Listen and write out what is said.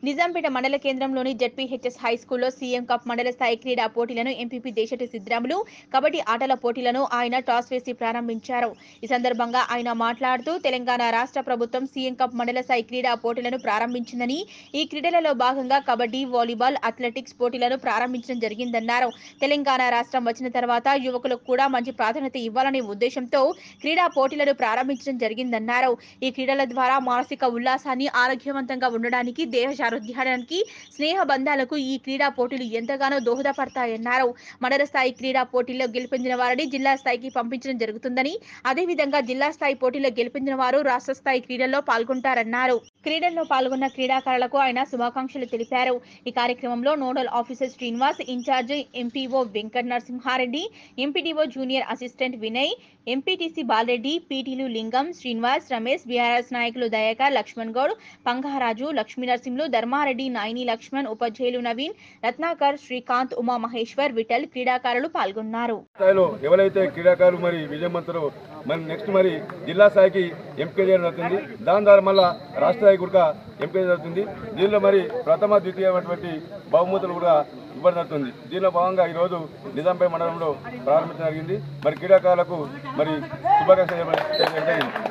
నిజాంపేట మండల కేంద్రంలోని ZPHS high స్కూల్లో సీఎం కప్ మండల స్థాయి క్రీడా పోటీలను ఎంపీపీ దేశటి సిద్రాములు కబడ్డీ ఆటల పోటీలను ఆయన టాస్ వేసి ప్రారంభించారు ఈ సందర్భంగా ఆయన మాట్లాడుతూ తెలంగాణ రాష్ట్ర ప్రభుత్వం సీఎం కప్ మండల స్థాయి క్రీడా పోటీలను ప్రారంభించిందని ఈ క్రీడలలో భాగంగా కబడ్డీ వాలీబాల్ అథ్లెటిక్స్ పోటీలను ప్రారంభించడం జరిగిందన్నారు తెలంగాణ రాష్ట్రం వచ్చిన తర్వాత యువకులకు కూడా మంచి ప్రాధాన్యత ఇవ్వాలనే ఉద్దేశంతో క్రీడా పోటీలను ప్రారంభించడం జరిగిందన్నారు ఈ క్రీడల ద్వారా మానసిక ఉల్లాసాన్ని ఆరోగ్యవంతంగా ఉండడానికి దేహ ఆరోగ్యానికి స్నేహ బంధాలకు ఈ క్రీడా పోటీలు ఎంతగానో దోహదపడతాయన్నారు మండల స్థాయి క్రీడా పోటీల్లో గెలుపొందిన వారిని జిల్లా స్థాయికి పంపించడం జరుగుతుందని అదేవిధంగా జిల్లా స్థాయి పోటీల్లో గెలుపొందిన వారు రాష్ట్ర స్థాయి క్రీడల్లో పాల్గొంటారన్నారు క్రీడల్లో పాల్గొన్న క్రీడాకారులకు ఆయన శుభాకాంక్షలు తెలిపారు ఈ కార్యక్రమంలో nodal officer Srinivas in charge MPO Venkata Narasimha Reddy MPDO junior assistant Vinay MPTC Bala Reddy పీటీలు లింగం శ్రీనివాస్ రమేష్ బీఆర్ఎస్ నాయకులు దయాకర్ లక్ష్మణ్ గౌడ్ పంగహారాజు లక్ష్మీ నరసింహులు ధర్మారెడ్డి నాయని లక్ష్మణ్ ఉపాధ్యాయులు నవీన్ రత్నాకర్ శ్రీకాంత్ ఉమా మహేశ్వర్ విఠల్ క్రీడాకారులు పాల్గొన్నారు స్థాయిలో ఎవరైతే క్రీడాకారులు మరి విజయవంతులు మరి నెక్స్ట్ మరి జిల్లా స్థాయికి ఎంపిక చేయడం జరుగుతుంది దాని ద్వారా మళ్ళా రాష్ట్ర స్థాయికి కూడా ఎంపిక జరుగుతుంది దీనిలో మరి ప్రథమ ద్వితీయమైనటువంటి బహుమతులు కూడా ఇవ్వడం జరుగుతుంది దీనిలో భాగంగా ఈరోజు నిజాంపేట మండలంలో ప్రారంభించడం జరిగింది మరి క్రీడాకారులకు మరి శుభాకాంక్షలు తెలియజేయడం జరిగింది